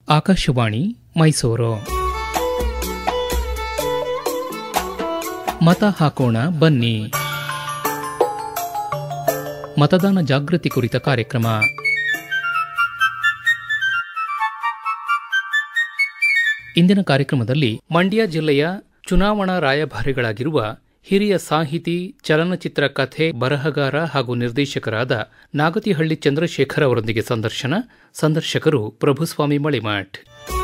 ಆಕಾಶವಾಣಿ ಮೈಸೂರು ಮತ ಹಾಕೋಣ ಬನ್ನಿ ಮತದಾನ ಜಾಗೃತಿ ಕುರಿತ ಕಾರ್ಯಕ್ರಮ ಇಂದಿನ ಕಾರ್ಯಕ್ರಮದಲ್ಲಿ ಮಂಡ್ಯ ಜಿಲ್ಲೆಯ ಚುನಾವಣಾ ರಾಯಭಾರಿಗಳಾಗಿರುವ ಹಿರಿಯ ಸಾಹಿತಿ ಚಲನಚಿತ್ರ ಕಥೆ ಬರಹಗಾರ ಹಾಗೂ ನಿರ್ದೇಶಕರಾದ ನಾಗತಿಹಳ್ಳಿ ಚಂದ್ರಶೇಖರ್ ಅವರೊಂದಿಗೆ ಸಂದರ್ಶನ ಸಂದರ್ಶಕರು ಪ್ರಭುಸ್ವಾಮಿ ಮಳಿಮಠ್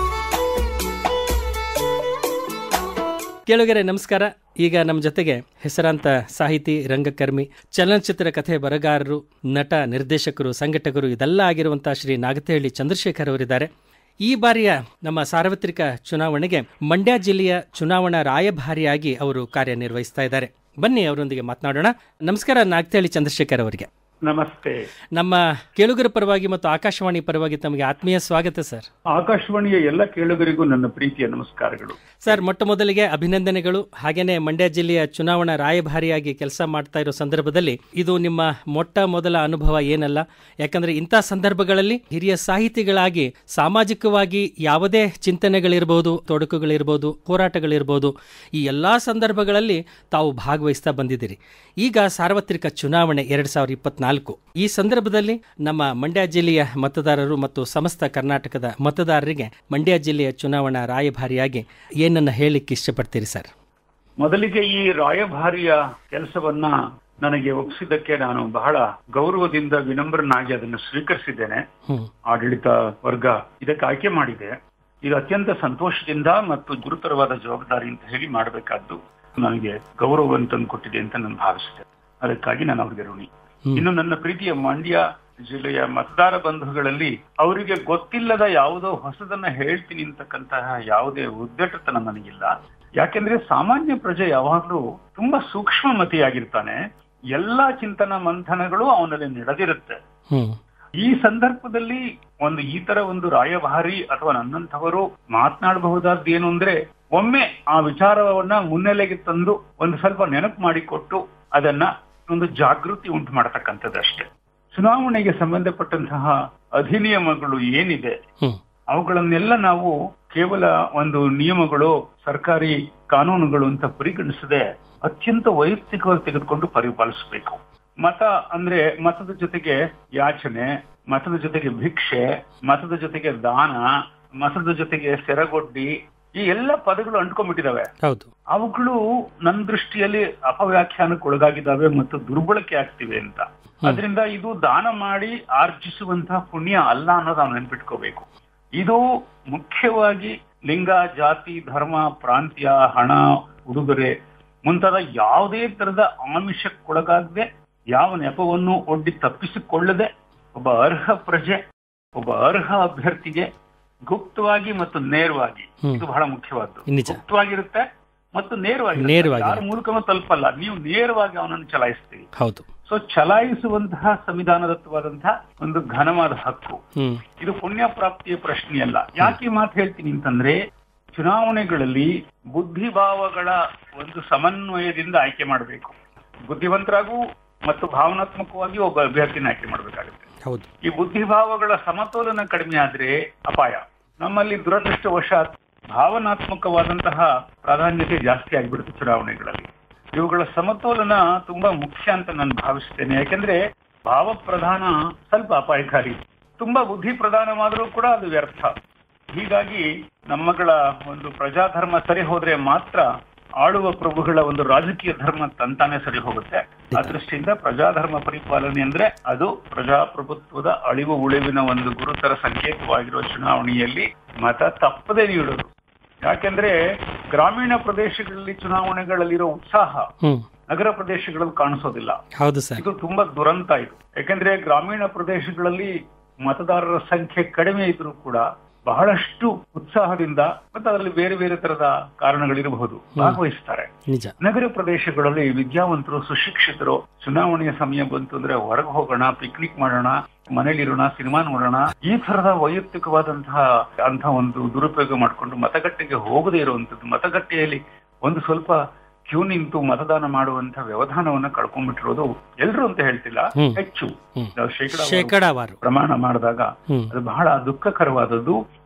ಕೇಳುಗರೆ ನಮಸ್ಕಾರ ಈಗ ನಮ್ಮ ಜೊತೆಗೆ ಹೆಸರಾಂತ ಸಾಹಿತಿ ರಂಗಕರ್ಮಿ ಚಲನಚಿತ್ರ ಕಥೆ ಬರಗಾರರು ನಟ ನಿರ್ದೇಶಕರು ಸಂಘಟಕರು ಇದೆಲ್ಲ ಆಗಿರುವಂತಹ ಶ್ರೀ ನಾಗತಿಹಳ್ಳಿ ಚಂದ್ರಶೇಖರ್ ಅವರಿದ್ದಾರೆ ಈ ಬಾರಿಯ ನಮ್ಮ ಸಾರ್ವತ್ರಿಕ ಚುನಾವಣೆಗೆ ಮಂಡ್ಯ ಜಿಲ್ಲೆಯ ಚುನಾವಣಾ ರಾಯಭಾರಿಯಾಗಿ ಅವರು ಕಾರ್ಯನಿರ್ವಹಿಸ್ತಾ ಇದ್ದಾರೆ ಬನ್ನಿ ಅವರೊಂದಿಗೆ ಮಾತನಾಡೋಣ ನಮಸ್ಕಾರ ನಾಗತಿಹಳ್ಳಿ ಚಂದ್ರಶೇಖರ್ ಅವರಿಗೆ ನಮಸ್ತೆ ನಮ್ಮ ಕೇಳುಗರ ಪರವಾಗಿ ಮತ್ತು ಆಕಾಶವಾಣಿ ಪರವಾಗಿ ತಮಗೆ ಆತ್ಮೀಯ ಸ್ವಾಗತ ಸರ್ ಆಕಾಶವಾಣಿಯ ಎಲ್ಲ ಕೇಳುಗರಿಗೂ ನನ್ನ ಪ್ರೀತಿಯ ನಮಸ್ಕಾರಗಳು ಸರ್ ಮೊಟ್ಟ ಮೊದಲಿಗೆ ಅಭಿನಂದನೆಗಳು ಹಾಗೇನೆ ಮಂಡ್ಯ ಜಿಲ್ಲೆಯ ಚುನಾವಣಾ ರಾಯಭಾರಿಯಾಗಿ ಕೆಲಸ ಮಾಡ್ತಾ ಇರೋ ಸಂದರ್ಭದಲ್ಲಿ ಇದು ನಿಮ್ಮ ಮೊಟ್ಟ ಮೊದಲ ಅನುಭವ ಏನಲ್ಲ ಯಾಕಂದ್ರೆ ಇಂಥ ಸಂದರ್ಭಗಳಲ್ಲಿ ಹಿರಿಯ ಸಾಹಿತಿಗಳಾಗಿ ಸಾಮಾಜಿಕವಾಗಿ ಯಾವುದೇ ಚಿಂತನೆಗಳಿರ್ಬೋದು ತೊಡಕುಗಳಿರ್ಬೋದು ಹೋರಾಟಗಳಿರ್ಬೋದು ಈ ಎಲ್ಲಾ ಸಂದರ್ಭಗಳಲ್ಲಿ ತಾವು ಭಾಗವಹಿಸ್ತಾ ಬಂದಿದ್ದೀರಿ ಈಗ ಸಾರ್ವತ್ರಿಕ ಚುನಾವಣೆ ಎರಡ್ ಸಾವಿರದ ಇಪ್ಪತ್ನಾಲ್ಕು ಈ ಸಂದರ್ಭದಲ್ಲಿ ನಮ್ಮ ಮಂಡ್ಯ ಜಿಲ್ಲೆಯ ಮತದಾರರು ಮತ್ತು ಸಮಸ್ತ ಕರ್ನಾಟಕದ ಮತದಾರರಿಗೆ ಮಂಡ್ಯ ಜಿಲ್ಲೆಯ ಚುನಾವಣಾ ರಾಯಭಾರಿಯಾಗಿ ಏನನ್ನ ಹೇಳಿಕ್ಕೆ ಇಷ್ಟಪಡ್ತೀರಿ ಸರ್ ಮೊದಲಿಗೆ ಈ ರಾಯಭಾರಿಯ ಕೆಲಸವನ್ನ ನನಗೆ ಒಪ್ಪಿಸಿದ್ದಕ್ಕೆ ನಾನು ಬಹಳ ಗೌರವದಿಂದ ವಿನಮ್ರನಾಗಿ ಅದನ್ನು ಸ್ವೀಕರಿಸಿದ್ದೇನೆ ಹ್ಮ್ ಆಡಳಿತ ವರ್ಗ ಇದಕ್ಕೆ ಆಯ್ಕೆ ಮಾಡಿದೆ ಇದು ಅತ್ಯಂತ ಸಂತೋಷದಿಂದ ಮತ್ತು ಗುರುತರವಾದ ಜವಾಬ್ದಾರಿ ಅಂತ ಹೇಳಿ ಮಾಡಬೇಕಾದ್ದು ನನಗೆ ಗೌರವವನ್ನು ತಂದು ಕೊಟ್ಟಿದೆ ಅಂತ ನಾನು ಭಾವಿಸಿದೆ ಅದಕ್ಕಾಗಿ ನಾನು ಅವ್ರಿಗೆ ಋಣಿ ಹ್ಮ್. ಇನ್ನು ನನ್ನ ಪ್ರೀತಿಯ ಮಂಡ್ಯ ಜಿಲ್ಲೆಯ ಮತದಾರ ಬಂಧುಗಳಲ್ಲಿ ಅವರಿಗೆ ಗೊತ್ತಿಲ್ಲದ ಯಾವುದೋ ಹೊಸದನ್ನ ಹೇಳ್ತೀನಿ ಅಂತಕ್ಕಂತಹ ಯಾವುದೇ ಉದ್ದಟತನ ನನಗಿಲ್ಲ ಯಾಕೆಂದ್ರೆ ಸಾಮಾನ್ಯ ಪ್ರಜೆ ಯಾವಾಗ್ಲೂ ತುಂಬಾ ಸೂಕ್ಷ್ಮಮತಿಯಾಗಿರ್ತಾನೆ ಎಲ್ಲಾ ಚಿಂತನ ಮಂಥನಗಳು ಅವನಲ್ಲಿ ನಡೆದಿರುತ್ತೆ ಹ್ಮ್ ಈ ಸಂದರ್ಭದಲ್ಲಿ ಒಂದು ಈ ತರ ಒಂದು ರಾಯಭಾರಿ ಅಥವಾ ನನ್ನಂಥವರು ಮಾತನಾಡಬಹುದಾದ್ದು ಏನು ಅಂದ್ರೆ ಒಮ್ಮೆ ಆ ವಿಚಾರವನ್ನ ಮುನ್ನೆಲೆಗೆ ತಂದು ಒಂದು ಸ್ವಲ್ಪ ನೆನಪು ಮಾಡಿಕೊಟ್ಟು ಅದನ್ನ ಒಂದು ಜಾಗೃತಿ ಉಂಟು ಮಾಡತಕ್ಕಂಥದ್ದಷ್ಟೇ ಚುನಾವಣೆಗೆ ಸಂಬಂಧಪಟ್ಟಂತಹ ಅಧಿನಿಯಮಗಳು ಏನಿದೆ ಹ್ಮ್ ಅವುಗಳನ್ನೆಲ್ಲ ನಾವು ಕೇವಲ ಒಂದು ನಿಯಮಗಳು ಸರ್ಕಾರಿ ಕಾನೂನುಗಳು ಅಂತ ಪರಿಗಣಿಸದೆ ಅತ್ಯಂತ ವೈಯಕ್ತಿಕವಾಗಿ ತೆಗೆದುಕೊಂಡು ಪರಿಪಾಲಿಸಬೇಕು ಮತ ಅಂದ್ರೆ ಮತದ ಜೊತೆಗೆ ಯಾಚನೆ ಮತದ ಜೊತೆಗೆ ಭಿಕ್ಷೆ ಮತದ ಜೊತೆಗೆ ದಾನ ಮತದ ಜೊತೆಗೆ ಸೆರಗೊಡ್ಡಿ ಈ ಎಲ್ಲ ಪದಗಳು ಅಂಟ್ಕೊಂಡ್ಬಿಟ್ಟಿದಾವೆ ಹೌದು ಅವುಗಳು ನನ್ನ ದೃಷ್ಟಿಯಲ್ಲಿ ಅಪವ್ಯಾಖ್ಯಾನಕ್ಕೆ ಒಳಗಾಗಿದ್ದಾವೆ ಮತ್ತು ದುರ್ಬಳಕೆ ಆಗ್ತಿವೆ ಅಂತ ಅದರಿಂದ ಇದು ದಾನ ಮಾಡಿ ಆರ್ಜಿಸುವಂತಹ ಪುಣ್ಯ ಅಲ್ಲ ಅನ್ನೋದು ನಾವು ನೆನ್ಪಿಟ್ಕೋಬೇಕು ಇದು ಮುಖ್ಯವಾಗಿ ಲಿಂಗ ಜಾತಿ ಧರ್ಮ ಪ್ರಾಂತ್ಯ ಹಣ ಉಡುಗೊರೆ ಮುಂತಾದ ಯಾವುದೇ ತರದ ಆಮಿಷಕ್ಕೊಳಗಾಗದೆ ಯಾವ ನೆಪವನ್ನು ಒಡ್ಡಿ ತಪ್ಪಿಸಿಕೊಳ್ಳದೆ ಒಬ್ಬ ಅರ್ಹ ಪ್ರಜೆ ಒಬ್ಬ ಅರ್ಹ ಅಭ್ಯರ್ಥಿಗೆ ಗುಪ್ತವಾಗಿ ಮತ್ತು ನೇರವಾಗಿ ಹ್ಮ್. ಇದು ಬಹಳ ಮುಖ್ಯವಾದ್ದು ನಿಜ. ಗುಪ್ತವಾಗಿರುತ್ತೆ ಮತ್ತು ನೇರವಾಗಿ ನೇರವಾಗಿ. ಯಾರ ಮೂಲಕನೂ ತಲುಪಲ್ಲ ನೀವು ನೇರವಾಗಿ ಅವನನ್ನು ಚಲಾಯಿಸ್ತೀವಿ ಹೌದು ಸೊ ಚಲಾಯಿಸುವಂತಹ ಸಂವಿಧಾನದತ್ತವಾದಂತಹ ಒಂದು ಘನವಾದ ಹಕ್ಕು ಹ್ಮ್ ಇದು ಪುಣ್ಯ ಪ್ರಾಪ್ತಿಯ ಪ್ರಶ್ನೆಯಲ್ಲ ಯಾಕೆ ಈ ಮಾತು ಹೇಳ್ತೀನಿ ಅಂತಂದ್ರೆ ಚುನಾವಣೆಗಳಲ್ಲಿ ಬುದ್ಧಿಭಾವಗಳ ಒಂದು ಸಮನ್ವಯದಿಂದ ಆಯ್ಕೆ ಮಾಡಬೇಕು ಬುದ್ಧಿವಂತರಾಗೂ ಮತ್ತು ಭಾವನಾತ್ಮಕವಾಗಿ ಒಬ್ಬ ಅಭ್ಯರ್ಥಿನ ಆಯ್ಕೆ ಮಾಡಬೇಕಾಗುತ್ತೆ ಹೌದು ಈ ಬುದ್ಧಿಭಾವಗಳ ಸಮತೋಲನ ಕಡಿಮೆ ಆದ್ರೆ ಅಪಾಯ ನಮ್ಮಲ್ಲಿ ದುರದೃಷ್ಟವಶಾತ್ ಭಾವನಾತ್ಮಕವಾದಂತಹ ಪ್ರಾಧಾನ್ಯತೆ ಜಾಸ್ತಿ ಆಗಿಬಿಡುತ್ತೆ ಚುನಾವಣೆಗಳಲ್ಲಿ ಇವುಗಳ ಸಮತೋಲನ ತುಂಬಾ ಮುಖ್ಯ ಅಂತ ನಾನು ಭಾವಿಸ್ತೇನೆ ಯಾಕೆಂದ್ರೆ ಭಾವ ಪ್ರಧಾನ ಸ್ವಲ್ಪ ಅಪಾಯಕಾರಿ ತುಂಬಾ ಬುದ್ಧಿ ಪ್ರಧಾನವಾದರೂ ಕೂಡ ಅದು ವ್ಯರ್ಥ ಹೀಗಾಗಿ ನಮ್ಮಗಳ ಒಂದು ಪ್ರಜಾಧರ್ಮ ಸರಿ ಹೋದ್ರೆ ಮಾತ್ರ ಆಳುವ ಪ್ರಭುಗಳ ಒಂದು ರಾಜಕೀಯ ಧರ್ಮ ತಂತಾನೆ ಸರಿ ಹೋಗುತ್ತೆ ಆ ದೃಷ್ಟಿಯಿಂದ ಪ್ರಜಾಧರ್ಮ ಪರಿಪಾಲನೆ ಅಂದ್ರೆ ಅದು ಪ್ರಜಾಪ್ರಭುತ್ವದ ಅಳಿವು ಉಳಿವಿನ ಒಂದು ಗುರುತರ ಸಂಕೇತವಾಗಿರುವ ಚುನಾವಣೆಯಲ್ಲಿ ಮತ ತಪ್ಪದೆ ನೀಡೋದು ಯಾಕೆಂದ್ರೆ ಗ್ರಾಮೀಣ ಪ್ರದೇಶಗಳಲ್ಲಿ ಚುನಾವಣೆಗಳಲ್ಲಿರೋ ಉತ್ಸಾಹ ಹ್ಮ್ ನಗರ ಪ್ರದೇಶಗಳಲ್ಲಿ ಕಾಣಿಸೋದಿಲ್ಲ ಹೌದು ಸರ್ ಇದು ತುಂಬಾ ದುರಂತ ಇದು ಯಾಕಂದ್ರೆ ಗ್ರಾಮೀಣ ಪ್ರದೇಶಗಳಲ್ಲಿ ಮತದಾರರ ಸಂಖ್ಯೆ ಕಡಿಮೆ ಇದ್ರೂ ಕೂಡ ಬಹಳಷ್ಟು ಉತ್ಸಾಹದಿಂದ ಮತ್ತು ಅದರಲ್ಲಿ ಬೇರೆ ಬೇರೆ ತರದ ಕಾರಣಗಳಿರಬಹುದು ಭಾಗವಹಿಸ್ತಾರೆ ನಿಜ ನಗರ ಪ್ರದೇಶಗಳಲ್ಲಿ ವಿದ್ಯಾವಂತರು ಸುಶಿಕ್ಷಿತರು ಚುನಾವಣೆಯ ಸಮಯ ಬಂತು ಅಂದ್ರೆ ಹೊರಗೆ ಹೋಗೋಣ ಪಿಕ್ನಿಕ್ ಮಾಡೋಣ ಮನೇಲಿರೋಣ ಸಿನಿಮಾ ನೋಡೋಣ ಈ ತರದ ವೈಯಕ್ತಿಕವಾದಂತಹ ಅಂತ ಒಂದು ದುರುಪಯೋಗ ಮಾಡಿಕೊಂಡು ಮತಗಟ್ಟೆಗೆ ಹೋಗದೇ ಇರುವಂತದ್ದು ಮತಗಟ್ಟೆಯಲ್ಲಿ ಒಂದು ಸ್ವಲ್ಪ ಕ್ಯೂ ನಿಂತು ಮತದಾನ ಮಾಡುವಂತ ವ್ಯವಧಾನವನ್ನ ಕಳ್ಕೊಂಡ್ಬಿಟ್ಟಿರೋದು ಎಲ್ರು ಅಂತ ಹೇಳ್ತಿಲ್ಲ ಹ್ಮ್. ಹೆಚ್ಚು ಹ್ಮ್. ನಾವು ಶೇಕಡ ಶೇಕಡಾವಾರು ಪ್ರಮಾಣ ಮಾಡಿದಾಗ ಹ್ಮ್ ಅದು ಬಹಳ ದುಃಖಕರವಾದದ್ದು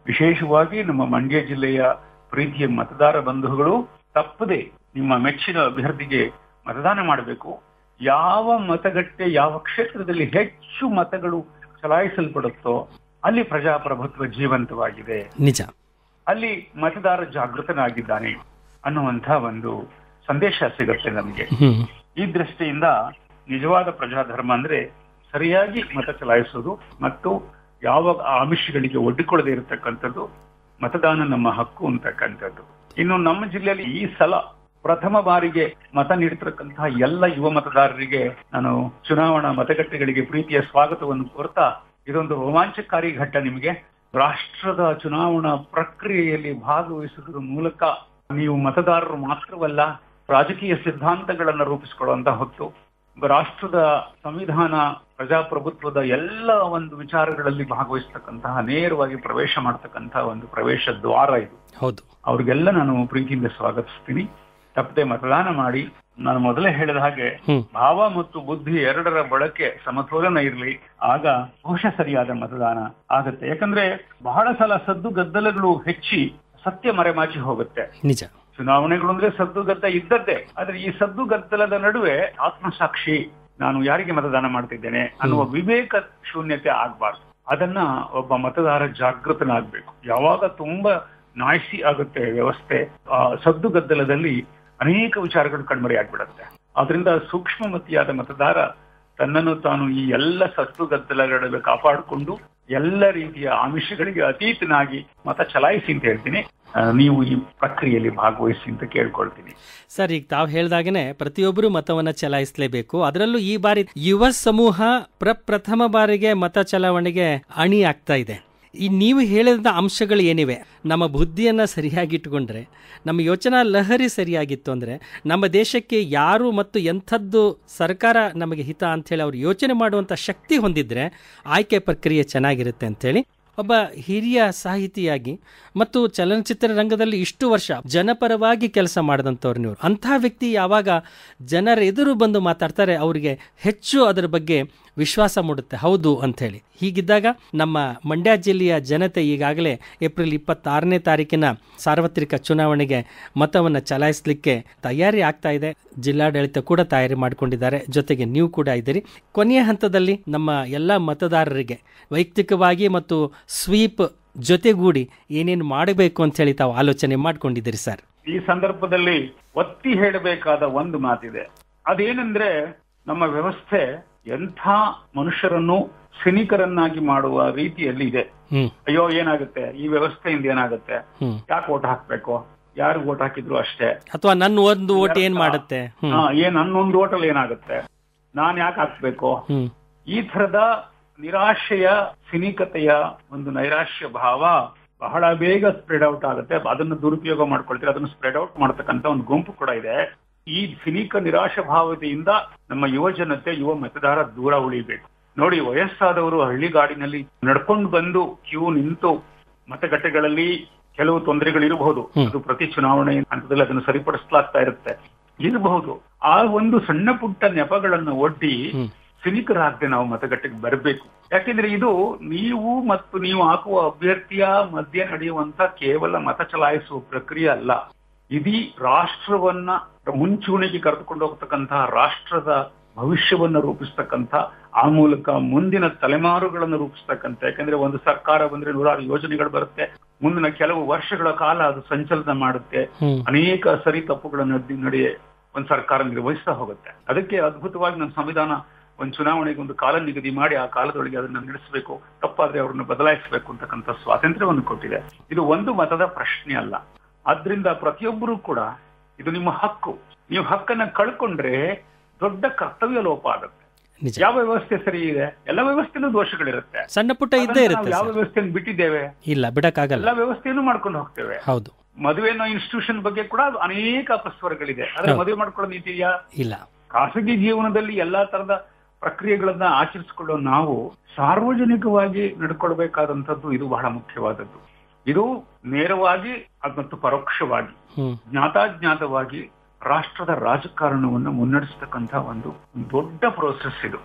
ವಿಶೇಷವಾಗಿ ನಮ್ಮ ಮಂಡ್ಯ ಜಿಲ್ಲೆಯ ಪ್ರೀತಿಯ ಮತದಾರ ಬಂಧುಗಳು ತಪ್ಪದೆ ನಿಮ್ಮ ಮೆಚ್ಚಿನ ಅಭ್ಯರ್ಥಿಗೆ ಮತದಾನ ಮಾಡಬೇಕು ಯಾವ ಮತಗಟ್ಟೆ ಯಾವ ಕ್ಷೇತ್ರದಲ್ಲಿ ಹೆಚ್ಚು ಮತಗಳು ಚಲಾಯಿಸಲ್ಪಡುತ್ತೋ ಅಲ್ಲಿ ಪ್ರಜಾಪ್ರಭುತ್ವ ಜೀವಂತವಾಗಿದೆ ನಿಜ ಅಲ್ಲಿ ಮತದಾರ ಜಾಗೃತನಾಗಿದ್ದಾನೆ ಅನ್ನುವಂಥ ಒಂದು ಸಂದೇಶ ಸಿಗುತ್ತೆ ನಮಗೆ ಹ್ಮ್ ಈ ದೃಷ್ಟಿಯಿಂದ ನಿಜವಾದ ಪ್ರಜಾಧರ್ಮ ಅಂದ್ರೆ ಸರಿಯಾಗಿ ಮತ ಚಲಾಯಿಸುವುದು ಮತ್ತು ಯಾವ ಆಮಿಷಗಳಿಗೆ ಒಡ್ಡಿಕೊಳ್ಳದೆ ಇರತಕ್ಕಂಥದ್ದು ಮತದಾನ ನಮ್ಮ ಹಕ್ಕು ಅಂತಕ್ಕಂಥದ್ದು ಇನ್ನು ನಮ್ಮ ಜಿಲ್ಲೆಯಲ್ಲಿ ಈ ಸಲ ಪ್ರಥಮ ಬಾರಿಗೆ ಮತ ನೀಡತಕ್ಕಂತಹ ಎಲ್ಲ ಯುವ ಮತದಾರರಿಗೆ ನಾನು ಚುನಾವಣಾ ಮತಗಟ್ಟೆಗಳಿಗೆ ಪ್ರೀತಿಯ ಸ್ವಾಗತವನ್ನು ಕೋರ್ತಾ ಇದೊಂದು ರೋಮಾಂಚಕಾರಿ ಘಟ್ಟ ನಿಮಗೆ ರಾಷ್ಟ್ರದ ಚುನಾವಣಾ ಪ್ರಕ್ರಿಯೆಯಲ್ಲಿ ಭಾಗವಹಿಸುವುದರ ಮೂಲಕ ನೀವು ಮತದಾರರು ಮಾತ್ರವಲ್ಲ ರಾಜಕೀಯ ಸಿದ್ಧಾಂತಗಳನ್ನು ರೂಪಿಸಿಕೊಳ್ಳುವಂತ ಹೊತ್ತು ರಾಷ್ಟ್ರದ ಸಂವಿಧಾನ ಪ್ರಜಾಪ್ರಭುತ್ವದ ಎಲ್ಲ ಒಂದು ವಿಚಾರಗಳಲ್ಲಿ ಭಾಗವಹಿಸತಕ್ಕಂತಹ ನೇರವಾಗಿ ಪ್ರವೇಶ ಮಾಡತಕ್ಕಂತಹ ಒಂದು ಪ್ರವೇಶ ದ್ವಾರ ಇದು ಹೌದು ಅವ್ರಿಗೆಲ್ಲ ನಾನು ಪ್ರೀತಿಯಿಂದ ಸ್ವಾಗತಿಸ್ತೀನಿ ತಪ್ಪದೆ ಮತದಾನ ಮಾಡಿ ನಾನು ಮೊದಲೇ ಹೇಳಿದ ಹಾಗೆ ಹ್ಮ್ ಭಾವ ಮತ್ತು ಬುದ್ಧಿ ಎರಡರ ಬಳಕೆ ಸಮತೋಲನ ಇರಲಿ ಆಗ ಬಹುಶಃ ಸರಿಯಾದ ಮತದಾನ ಆಗತ್ತೆ ಯಾಕಂದ್ರೆ ಬಹಳ ಸಲ ಸದ್ದು ಗದ್ದಲಗಳು ಹೆಚ್ಚಿ ಸತ್ಯ ಮರೆಮಾಚಿ ಹೋಗುತ್ತೆ ನಿಜ ಚುನಾವಣೆಗಳು ಅಂದ್ರೆ ಸದ್ದು ಗದ್ದ ಇದ್ದದ್ದೇ ಆದ್ರೆ ಈ ಸದ್ದು ಗದ್ದಲದ ನಡುವೆ ಆತ್ಮಸಾಕ್ಷಿ ನಾನು ಯಾರಿಗೆ ಮತದಾನ ಮಾಡ್ತಿದ್ದೇನೆ ಅನ್ನುವ ವಿವೇಕ ಶೂನ್ಯತೆ ಆಗ್ಬಾರ್ದು ಅದನ್ನ ಒಬ್ಬ ಮತದಾರ ಜಾಗೃತನಾಗ್ಬೇಕು ಯಾವಾಗ ತುಂಬಾ ನಾಯ್ಸಿ ಆಗುತ್ತೆ ವ್ಯವಸ್ಥೆ ಆ ಸದ್ದು ಗದ್ದಲದಲ್ಲಿ ಅನೇಕ ವಿಚಾರಗಳು ಕಣ್ಮರೆಯಾಗ್ಬಿಡುತ್ತೆ ಆದ್ರಿಂದ ಸೂಕ್ಷ್ಮಮತಿಯಾದ ಮತದಾರ ತನ್ನನ್ನು ತಾನು ಈ ಎಲ್ಲ ಸತ್ತು ಗದ್ದಲಗಳ ನಡುವೆ ಕಾಪಾಡಿಕೊಂಡು ಎಲ್ಲ ರೀತಿಯ ಆಮಿಷಗಳಿಗೆ ಅತೀತನಾಗಿ ಮತ ಚಲಾಯಿಸಿ ಅಂತ ಹೇಳ್ತೀನಿ ಆ, ನೀವು ಈ ಪ್ರಕ್ರಿಯೆಯಲ್ಲಿ ಭಾಗವಹಿಸಿ ಅಂತ ಕೇಳ್ಕೊಳ್ತೀನಿ ಸರ್ ಈಗ ತಾವು ಹೇಳ್ದಾಗನೆ ಪ್ರತಿಯೊಬ್ಬರು ಮತವನ್ನ ಚಲಾಯಿಸಲೇಬೇಕು ಅದರಲ್ಲೂ ಈ ಬಾರಿ ಯುವ ಸಮೂಹ ಪ್ರಪ್ರಥಮ ಬಾರಿಗೆ ಮತ ಚಲಾವಣೆಗೆ ಅಣಿ ಆಗ್ತಾ ಇದೆ ಈ ನೀವು ಹೇಳಿದ ಅಂಶಗಳು ಏನಿವೆ ನಮ್ಮ ಬುದ್ಧಿಯನ್ನ ಸರಿಯಾಗಿಟ್ಕೊಂಡ್ರೆ ನಮ್ಮ ಯೋಚನಾ ಲಹರಿ ಸರಿಯಾಗಿತ್ತು ಅಂದ್ರೆ ನಮ್ಮ ದೇಶಕ್ಕೆ ಯಾರು ಮತ್ತು ಎಂಥದ್ದು ಸರ್ಕಾರ ನಮಗೆ ಹಿತ ಅಂಥೇಳಿ ಅವ್ರು ಯೋಚನೆ ಮಾಡುವಂಥ ಶಕ್ತಿ ಹೊಂದಿದ್ರೆ ಆಯ್ಕೆ ಪ್ರಕ್ರಿಯೆ ಚೆನ್ನಾಗಿರುತ್ತೆ ಅಂಥೇಳಿ ಒಬ್ಬ ಹಿರಿಯ ಸಾಹಿತಿಯಾಗಿ ಮತ್ತು ಚಲನಚಿತ್ರ ರಂಗದಲ್ಲಿ ಇಷ್ಟು ವರ್ಷ ಜನಪರವಾಗಿ ಕೆಲಸ ಮಾಡಿದಂಥವ್ರು ನೀವು ಅಂಥ ವ್ಯಕ್ತಿ ಯಾವಾಗ ಜನರ ಎದುರು ಬಂದು ಮಾತಾಡ್ತಾರೆ ಅವರಿಗೆ ಹೆಚ್ಚು ಅದರ ಬಗ್ಗೆ ವಿಶ್ವಾಸ ಮೂಡುತ್ತೆ ಹೌದು ಅಂಥೇಳಿ ಹೀಗಿದ್ದಾಗ ನಮ್ಮ ಮಂಡ್ಯ ಜಿಲ್ಲೆಯ ಜನತೆ ಈಗಾಗಲೇ ಏಪ್ರಿಲ್ ಇಪ್ಪತ್ತಾರನೇ ತಾರೀಕಿನ ಸಾರ್ವತ್ರಿಕ ಚುನಾವಣೆಗೆ ಮತವನ್ನು ಚಲಾಯಿಸಲಿಕ್ಕೆ ತಯಾರಿ ಆಗ್ತಾ ಇದೆ ಜಿಲ್ಲಾಡಳಿತ ಕೂಡ ತಯಾರಿ ಮಾಡಿಕೊಂಡಿದ್ದಾರೆ ಜೊತೆಗೆ ನೀವು ಕೂಡ ಇದ್ದೀರಿ ಕೊನೆಯ ಹಂತದಲ್ಲಿ ನಮ್ಮ ಎಲ್ಲ ಮತದಾರರಿಗೆ ವೈಯಕ್ತಿಕವಾಗಿ ಮತ್ತು ಸ್ವೀಪ್ ಜೊತೆಗೂಡಿ ಏನೇನು ಮಾಡಬೇಕು ಅಂತ ಹೇಳಿ ತಾವು ಆಲೋಚನೆ ಮಾಡ್ಕೊಂಡಿದ್ದೀರಿ ಸರ್ ಈ ಸಂದರ್ಭದಲ್ಲಿ ಒತ್ತಿ ಹೇಳಬೇಕಾದ ಒಂದು ಮಾತಿದೆ ಅದೇನೆಂದ್ರೆ ನಮ್ಮ ವ್ಯವಸ್ಥೆ ಎಂಥ ಮನುಷ್ಯರನ್ನು ಸಿನಿಕರನ್ನಾಗಿ ಮಾಡುವ ರೀತಿಯಲ್ಲಿ ಇದೆ ಹ್ಮ್ ಅಯ್ಯೋ ಏನಾಗುತ್ತೆ ಈ ವ್ಯವಸ್ಥೆಯಿಂದ ಏನಾಗುತ್ತೆ ಹ್ಮ್ ಯಾಕೆ ಓಟ್ ಹಾಕ್ಬೇಕು ಯಾರು ಓಟ್ ಹಾಕಿದ್ರು ಅಷ್ಟೇ ಅಥವಾ ನನ್ನ ಒಂದು ಓಟ್ ಏನ್ ಮಾಡುತ್ತೆ ಹ್ಮ್ ಹಾ ಏನ್ ನನ್ನೊಂದು ಓಟಲ್ಲಿ ಏನಾಗುತ್ತೆ ನಾನ್ ಯಾಕೆ ಹಾಕ್ಬೇಕು ಹ್ಮ್ ಈ ತರದ ನಿರಾಶೆಯ ಸಿನಿಕತೆಯ ಒಂದು ನೈರಾಶ್ಯ ಭಾವ ಬಹಳ ಬೇಗ ಸ್ಪ್ರೆಡ್ ಔಟ್ ಆಗುತ್ತೆ ಅದನ್ನು ದುರುಪಯೋಗ ಮಾಡ್ಕೊಳ್ತೀರಿ ಅದನ್ನು ಸ್ಪ್ರೆಡ್ ಔಟ್ ಮಾಡತಕ್ಕಂತ ಒಂದು ಗುಂಪು ಕೂಡ ಇದೆ ಈ ಸಿನಿಕ ನಿರಾಶ ಭಾವತೆಯಿಂದ ನಮ್ಮ ಯುವ ಜನತೆ ಯುವ ಮತದಾರ ದೂರ ಉಳಿಬೇಕು ನೋಡಿ ವಯಸ್ಸಾದವರು ಹಳ್ಳಿಗಾಡಿನಲ್ಲಿ ನಡ್ಕೊಂಡು ಬಂದು ಕ್ಯೂ ನಿಂತು ಮತಗಟ್ಟೆಗಳಲ್ಲಿ ಕೆಲವು ತೊಂದರೆಗಳಿರಬಹುದು ಅದು ಪ್ರತಿ ಚುನಾವಣೆ ಹಂತದಲ್ಲಿ ಅದನ್ನು ಸರಿಪಡಿಸಲಾಗ್ತಾ ಇರುತ್ತೆ ಇರಬಹುದು ಆ ಒಂದು ಸಣ್ಣ ಪುಟ್ಟ ನೆಪಗಳನ್ನು ಒಡ್ಡಿ ಹ್ಮ್. ಸಿನಿಕರಾಗದೆ ನಾವು ಮತಗಟ್ಟೆಗೆ ಬರಬೇಕು ಯಾಕೆಂದ್ರೆ ಇದು ನೀವು ಮತ್ತು ನೀವು ಹಾಕುವ ಅಭ್ಯರ್ಥಿಯ ಮಧ್ಯೆ ನಡೆಯುವಂತ ಕೇವಲ ಮತ ಚಲಾಯಿಸುವ ಪ್ರಕ್ರಿಯೆ ಅಲ್ಲ ಇಡೀ ರಾಷ್ಟ್ರವನ್ನ ಮುಂಚೂಣಿಗೆ ಕರೆದುಕೊಂಡು ಹೋಗ್ತಕ್ಕಂತಹ ರಾಷ್ಟ್ರದ ಭವಿಷ್ಯವನ್ನ ರೂಪಿಸ್ತಕ್ಕಂಥ ಆ ಮೂಲಕ ಮುಂದಿನ ತಲೆಮಾರುಗಳನ್ನು ರೂಪಿಸ್ತಕ್ಕಂಥ ಯಾಕಂದ್ರೆ ಒಂದು ಸರ್ಕಾರ ಬಂದ್ರೆ ನೂರಾರು ಯೋಜನೆಗಳು ಬರುತ್ತೆ ಮುಂದಿನ ಕೆಲವು ವರ್ಷಗಳ ಕಾಲ ಅದು ಸಂಚಲನ ಮಾಡುತ್ತೆ ಹ್ಮ್ ಅನೇಕ ಸರಿ ತಪ್ಪುಗಳ ನಡೆ ನಡೆಯೇ ಒಂದು ಸರ್ಕಾರ ನಿರ್ವಹಿಸ್ತಾ ಹೋಗುತ್ತೆ ಅದಕ್ಕೆ ಅದ್ಭುತವಾಗಿ ನಮ್ಮ ಸಂವಿಧಾನ ಒಂದು ಚುನಾವಣೆಗೆ ಒಂದು ಕಾಲ ನಿಗದಿ ಮಾಡಿ ಆ ಕಾಲದೊಳಗೆ ಅದನ್ನ ನಡೆಸಬೇಕು ತಪ್ಪಾದ್ರೆ ಅವ್ರನ್ನ ಬದಲಾಯಿಸಬೇಕು ಅಂತಕ್ಕಂಥ ಸ್ವಾತಂತ್ರ್ಯವನ್ನು ಕೊಟ್ಟಿದೆ ಇದು ಒಂದು ಮತದ ಪ್ರಶ್ನೆ ಅಲ್ಲ ಆದ್ರಿಂದ ಪ್ರತಿಯೊಬ್ಬರೂ ಕೂಡ ಇದು ನಿಮ್ಮ ಹಕ್ಕು ನೀವು ಹಕ್ಕನ್ನ ಕಳ್ಕೊಂಡ್ರೆ ದೊಡ್ಡ ಕರ್ತವ್ಯ ಲೋಪ ಆಗುತ್ತೆ ನಿಜ ಯಾವ ವ್ಯವಸ್ಥೆ ಸರಿ ಇದೆ ಎಲ್ಲ ವ್ಯವಸ್ಥೆನೂ ದೋಷಗಳಿರುತ್ತೆ ಸಣ್ಣ ಪುಟ್ಟ ಇದ್ದೇ ಅದನ್ನ ಇರುತ್ತೆ ನಾವು ಯಾವ ಸರ್ ವ್ಯವಸ್ಥೆಯನ್ನು ಬಿಟ್ಟಿದ್ದೇವೆ ಇಲ್ಲ ಬಿಡಕ್ಕಾಗಲ್ಲ ಎಲ್ಲ ವ್ಯವಸ್ಥೆಯನ್ನು ಮಾಡ್ಕೊಂಡು ಹೋಗ್ತೇವೆ ಹೌದು ಮದುವೆ ಅನ್ನೋ ಇನ್ಸ್ಟಿಟ್ಯೂಷನ್ ಬಗ್ಗೆ ಕೂಡ ಅದು ಅನೇಕ ಅಪಸ್ವರಗಳಿದೆ ಆದ್ರೆ ಹೌದು. ಮದುವೆ ಮಾಡ್ಕೊಳ್ಳೋದು ಇದೆಯಾ ಇಲ್ಲ ಖಾಸಗಿ ಜೀವನದಲ್ಲಿ ಎಲ್ಲಾ ತರದ ಪ್ರಕ್ರಿಯೆಗಳನ್ನ ಆಚರಿಸಿಕೊಳ್ಳೋ ನಾವು ಸಾರ್ವಜನಿಕವಾಗಿ ನಡ್ಕೊಳ್ಬೇಕಾದಂಥದ್ದು ಇದು ಬಹಳ ಮುಖ್ಯವಾದದ್ದು ಇದು ನೇರವಾಗಿ ಅದ್ ಮತ್ತು ಪರೋಕ್ಷವಾಗಿ ಹ್ಮ್ ಜ್ಞಾತಾಜ್ಞಾತವಾಗಿ ರಾಷ್ಟ್ರದ ರಾಜಕಾರಣವನ್ನು ಮುನ್ನಡೆಸತಕ್ಕಂತ ಒಂದು ದೊಡ್ಡ ಪ್ರೋಸೆಸ್ ಇದು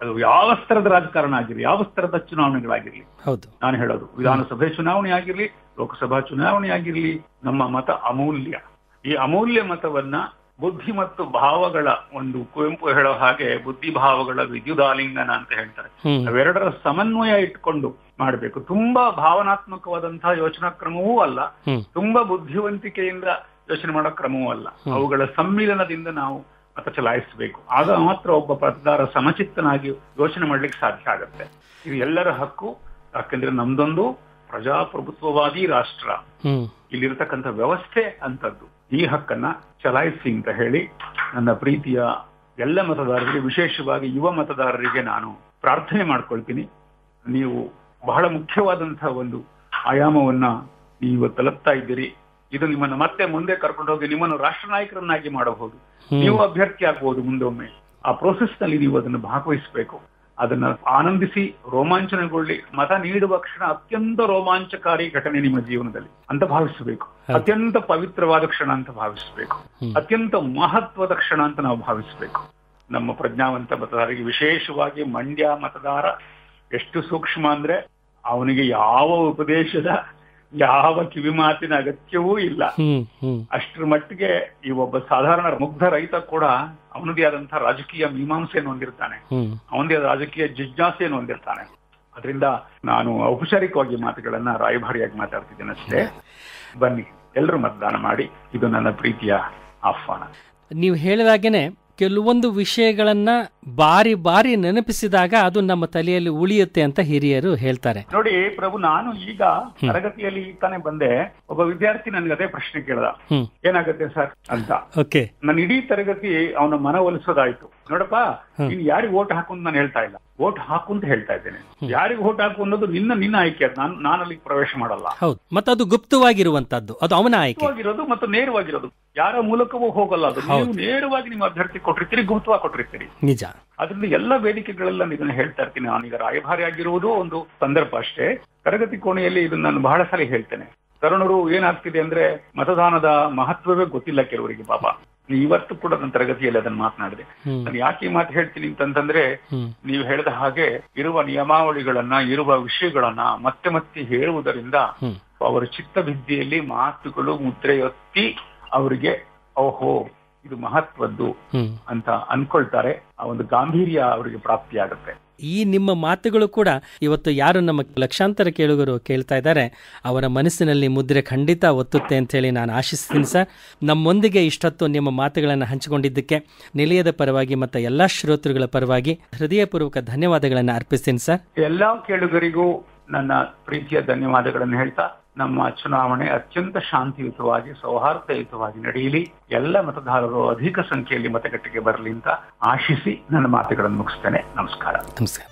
ಅದು ಯಾವ ಸ್ತರದ ರಾಜಕಾರಣ ಆಗಿರಲಿ ಯಾವ ಸ್ತರದ ಚುನಾವಣೆಗಳಾಗಿರ್ಲಿ ಹೌದು ನಾನು ಹೇಳೋದು ವಿಧಾನಸಭೆ ಚುನಾವಣೆ ಆಗಿರ್ಲಿ ಲೋಕಸಭಾ ಚುನಾವಣೆ ಆಗಿರ್ಲಿ ನಮ್ಮ ಮತ ಅಮೂಲ್ಯ ಈ ಅಮೂಲ್ಯ ಮತವನ್ನ ಬುದ್ಧಿ ಮತ್ತು ಭಾವಗಳ ಒಂದು ಕುವೆಂಪು ಹೇಳೋ ಹಾಗೆ ಬುದ್ಧಿ ಭಾವಗಳ ವಿದ್ಯುದಾಲಿಂಗನ ಅಂತ ಹೇಳ್ತಾರೆ ಹ್ಮ್ ಅವೆರಡರ ಸಮನ್ವಯ ಇಟ್ಕೊಂಡು ಮಾಡಬೇಕು ತುಂಬಾ ಭಾವನಾತ್ಮಕವಾದಂತಹ ಯೋಚನಾ ಕ್ರಮವೂ ಅಲ್ಲ ಹ್ಮ್ ತುಂಬಾ ಬುದ್ಧಿವಂತಿಕೆಯಿಂದ ಯೋಚನೆ ಮಾಡೋ ಕ್ರಮವೂ ಅಲ್ಲ ಅವುಗಳ ಸಮ್ಮಿಲನದಿಂದ ನಾವು ಮತ ಚಲಾಯಿಸಬೇಕು ಆಗ ಮಾತ್ರ ಒಬ್ಬ ಮತದಾರ ಸಮಚಿತ್ತನಾಗಿ ಯೋಚನೆ ಮಾಡ್ಲಿಕ್ಕೆ ಸಾಧ್ಯ ಆಗುತ್ತೆ ಇದು ಎಲ್ಲರ ಹಕ್ಕು ಯಾಕೆಂದ್ರೆ ನಮ್ದೊಂದು ಪ್ರಜಾಪ್ರಭುತ್ವವಾದಿ ರಾಷ್ಟ್ರ ಹ್ಮ್ ಇಲ್ಲಿರ್ತಕ್ಕಂಥ ವ್ಯವಸ್ಥೆ ಅಂತದ್ದು ಈ ಹಕ್ಕನ್ನ ಚಲಾಯಿಸಿ ಅಂತ ಹೇಳಿ ನನ್ನ ಪ್ರೀತಿಯ ಎಲ್ಲ ಮತದಾರರಿಗೆ ವಿಶೇಷವಾಗಿ ಯುವ ಮತದಾರರಿಗೆ ನಾನು ಪ್ರಾರ್ಥನೆ ಮಾಡ್ಕೊಳ್ತೀನಿ ನೀವು ಬಹಳ ಮುಖ್ಯವಾದಂತಹ ಒಂದು ಆಯಾಮವನ್ನ ನೀವು ತಲುಪ್ತಾ ಇದ್ದೀರಿ ಇದು ನಿಮ್ಮನ್ನು ಮತ್ತೆ ಮುಂದೆ ಕರ್ಕೊಂಡು ಹೋಗಿ ನಿಮ್ಮನ್ನು ರಾಷ್ಟ್ರ ನಾಯಕರನ್ನಾಗಿ ಮಾಡಬಹುದು ನೀವು ಅಭ್ಯರ್ಥಿ ಆಗಬಹುದು ಮುಂದೊಮ್ಮೆ ಆ ಪ್ರೋಸೆಸ್ ನಲ್ಲಿ ನೀವು ಅದನ್ನು ಭಾಗವಹಿಸಬೇಕು ಅದನ್ನ ಆನಂದಿಸಿ ರೋಮಾಂಚನಗೊಳ್ಳಿ ಮತ ನೀಡುವ ಕ್ಷಣ ಅತ್ಯಂತ ರೋಮಾಂಚಕಾರಿ ಘಟನೆ ನಿಮ್ಮ ಜೀವನದಲ್ಲಿ ಅಂತ ಭಾವಿಸಬೇಕು ಅತ್ಯಂತ ಪವಿತ್ರವಾದ ಕ್ಷಣ ಅಂತ ಭಾವಿಸಬೇಕು ಅತ್ಯಂತ ಮಹತ್ವದ ಕ್ಷಣ ಅಂತ ನಾವು ಭಾವಿಸಬೇಕು ನಮ್ಮ ಪ್ರಜ್ಞಾವಂತ ಮತದಾರರಿಗೆ ವಿಶೇಷವಾಗಿ ಮಂಡ್ಯ ಮತದಾರ ಎಷ್ಟು ಸೂಕ್ಷ್ಮ ಅಂದ್ರೆ ಅವನಿಗೆ ಯಾವ ಉಪದೇಶದ ಯಾವ ಕಿವಿಮಾತಿನ ಅಗತ್ಯವೂ ಇಲ್ಲ ಹ್ಮ್ ಹ್ಮ್ ಅಷ್ಟರ ಮಟ್ಟಿಗೆ ಈ ಒಬ್ಬ ಸಾಧಾರಣ ಮುಗ್ಧ ರೈತ ಕೂಡ ಅವನದೇ ಆದಂತಹ ರಾಜಕೀಯ ಮೀಮಾಂಸೆಯನ್ನು ಹೊಂದಿರ್ತಾನೆ ಹ್ಮ್ ಅವನದೇ ಆದ ರಾಜಕೀಯ ಜಿಜ್ಞಾಸೆಯನ್ನು ಹೊಂದಿರ್ತಾನೆ ಅದರಿಂದ ನಾನು ಔಪಚಾರಿಕವಾಗಿ ಮಾತುಗಳನ್ನ ರಾಯಭಾರಿಯಾಗಿ ಮಾತಾಡ್ತಿದ್ದೇನೆ ಅಷ್ಟೇ ಬನ್ನಿ ಎಲ್ಲರೂ ಮತದಾನ ಮಾಡಿ ಇದು ನನ್ನ ಪ್ರೀತಿಯ ಆಹ್ವಾನ ನೀವು ಹೇಳಿದಾಗೇನೆ ಕೆಲವೊಂದು ವಿಷಯಗಳನ್ನ ಬಾರಿ ಬಾರಿ ನೆನಪಿಸಿದಾಗ ಅದು ನಮ್ಮ ತಲೆಯಲ್ಲಿ ಉಳಿಯುತ್ತೆ ಅಂತ ಹಿರಿಯರು ಹೇಳ್ತಾರೆ ನೋಡಿ ಪ್ರಭು ನಾನು ಈಗ ತರಗತಿಯಲ್ಲಿ ಈಗ ತಾನೇ ಬಂದೆ ಒಬ್ಬ ವಿದ್ಯಾರ್ಥಿ ನನ್ಗೆ ಅದೇ ಪ್ರಶ್ನೆ ಕೇಳ್ದ ಹ್ಮ್ ಏನಾಗುತ್ತೆ ಸರ್ ಅಂತ ಓಕೆ ನನ್ನ ಇಡೀ ತರಗತಿ ಅವನ ಮನವೊಲಿಸೋದಾಯ್ತು ನೋಡಪ್ಪ ನೀನ್ ಯಾರಿಗೆ ಓಟ್ ಹಾಕು ಅಂತ ನಾನು ಹೇಳ್ತಾ ಇಲ್ಲ ಓಟ್ ಹಾಕು ಅಂತ ಹೇಳ್ತಾ ಇದ್ದೇನೆ ಯಾರಿಗೆ ಓಟ್ ಹಾಕು ಅನ್ನೋದು ನಿನ್ನ ನಿನ್ನ ಆಯ್ಕೆ ಅದು ನಾನು ನಾನು ಅಲ್ಲಿ ಪ್ರವೇಶ ಮಾಡಲ್ಲ ಹೌದು ಮತ್ತೆ ಅದು ಗುಪ್ತವಾಗಿರುವಂತದ್ದು ಅದು ಅವನ ಆಯ್ಕೆ ನೇರವಾಗಿರೋದು ಮತ್ತು ನೇರವಾಗಿರೋದು ಯಾರ ಮೂಲಕವೂ ಹೋಗಲ್ಲ ಅದು ನೀವು ನೇರವಾಗಿ ನಿಮ್ಮ ಅಭ್ಯರ್ಥಿ ಕೊಟ್ಟಿರ್ತೀರಿ ಗುಪ್ತವಾಗಿ ಕೊಟ್ಟಿರ್ತೀರಿ ನಿಜ ಅದರಿಂದ ಎಲ್ಲ ವೇದಿಕೆಗಳೆಲ್ಲ ಇದನ್ನ ಹೇಳ್ತಾ ಇರ್ತೀನಿ ನಾನೀಗ ರಾಯಭಾರಿ ಆಗಿರುವುದು ಒಂದು ಸಂದರ್ಭ ಅಷ್ಟೇ ತರಗತಿ ಕೋಣೆಯಲ್ಲಿ ಇದನ್ನ ನಾನು ಬಹಳ ಸಲ ಹೇಳ್ತೇನೆ ತರುಣರು ಏನಾಗ್ತಿದೆ ಅಂದ್ರೆ ಮತದಾನದ ಮಹತ್ವವೇ ಗೊತ್ತಿಲ್ಲ ಕೆಲವರಿಗೆ ಪಾಪ ಇವತ್ತು ಕೂಡ ನನ್ನ ತರಗತಿಯಲ್ಲಿ ಅದನ್ನ ಮಾತನಾಡಿದೆ ಹ್ಮ್ ನಾನು ಯಾಕೆ ಈ ಮಾತು ಹೇಳ್ತೀನಿ ಅಂತಂದ್ರೆ ಹ್ಮ್ ನೀವು ಹೇಳಿದ ಹಾಗೆ ಇರುವ ನಿಯಮಾವಳಿಗಳನ್ನ ಇರುವ ವಿಷಯಗಳನ್ನ ಮತ್ತೆ ಮತ್ತೆ ಹೇಳುವುದರಿಂದ ಹ್ಮ್ ಅವರ ಚಿತ್ತಭಿದ್ಯೆಯಲ್ಲಿ ಮಾತುಗಳು ಮುದ್ರೆಯೊತ್ತಿ ಅವರಿಗೆ ಓಹೋ ಇದು ಮಹತ್ವದ್ದು ಹ್ಮ್ ಅಂತ ಅನ್ಕೊಳ್ತಾರೆ ಆ ಒಂದು ಗಾಂಭೀರ್ಯ ಅವರಿಗೆ ಪ್ರಾಪ್ತಿಯಾಗುತ್ತೆ ಈ ನಿಮ್ಮ ಮಾತುಗಳು ಕೂಡ ಇವತ್ತು ಯಾರು ನಮ್ಮ ಲಕ್ಷಾಂತರ ಕೇಳುಗರು ಕೇಳ್ತಾ ಇದ್ದಾರೆ ಅವರ ಮನಸ್ಸಿನಲ್ಲಿ ಮುದ್ರೆ ಖಂಡಿತ ಒತ್ತುತ್ತೆ ಅಂತ ಹೇಳಿ ನಾನು ಆಶಿಸ್ತೀನಿ ಸರ್ ನಮ್ಮೊಂದಿಗೆ ಇಷ್ಟೊತ್ತು ನಿಮ್ಮ ಮಾತುಗಳನ್ನು ಹಂಚಿಕೊಂಡಿದ್ದಕ್ಕೆ ನಿಲಯದ ಪರವಾಗಿ ಮತ್ತು ಎಲ್ಲ ಶ್ರೋತೃಗಳ ಪರವಾಗಿ ಹೃದಯಪೂರ್ವಕ ಧನ್ಯವಾದಗಳನ್ನು ಅರ್ಪಿಸ್ತೀನಿ ಸರ್ ಎಲ್ಲಾ ಕೇಳುಗರಿಗೂ ನನ್ನ ಪ್ರೀತಿಯ ಧನ್ಯವಾದಗಳನ್ನು ಹೇಳ್ತಾ ನಮ್ಮ ಚುನಾವಣೆ ಅತ್ಯಂತ ಶಾಂತಿಯುತವಾಗಿ ಸೌಹಾರ್ದಯುತವಾಗಿ ನಡೆಯಲಿ ಎಲ್ಲ ಮತದಾರರು ಅಧಿಕ ಸಂಖ್ಯೆಯಲ್ಲಿ ಮತಗಟ್ಟೆಗೆ ಬರಲಿ ಅಂತ ಆಶಿಸಿ ನನ್ನ ಮಾತುಗಳನ್ನು ಮುಗಿಸ್ತೇನೆ ನಮಸ್ಕಾರ ನಮಸ್ಕಾರ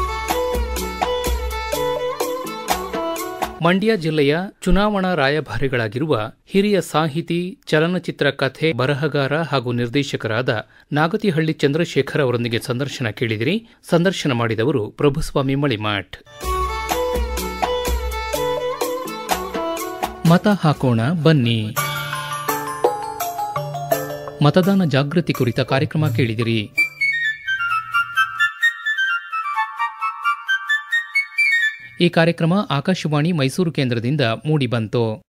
ಮಂಡ್ಯ ಜಿಲ್ಲೆಯ ಚುನಾವಣಾ ರಾಯಭಾರಿಗಳಾಗಿರುವ ಹಿರಿಯ ಸಾಹಿತಿ ಚಲನಚಿತ್ರ ಕಥೆ ಬರಹಗಾರ ಹಾಗೂ ನಿರ್ದೇಶಕರಾದ ನಾಗತಿಹಳ್ಳಿ ಚಂದ್ರಶೇಖರ್ ಅವರೊಂದಿಗೆ ಸಂದರ್ಶನ ಕೇಳಿದಿರಿ ಸಂದರ್ಶನ ಮಾಡಿದವರು ಪ್ರಭುಸ್ವಾಮಿ ಮಳಿಮಾಠ್ ಮತ ಹಾಕೋಣ ಬನ್ನಿ ಮತದಾನ ಜಾಗೃತಿ ಕುರಿತ ಕಾರ್ಯಕ್ರಮ ಕೇಳಿದಿರಿ ಈ ಕಾರ್ಯಕ್ರಮ ಆಕಾಶವಾಣಿ ಮೈಸೂರು ಕೇಂದ್ರದಿಂದ ಮೂಡಿಬಂತು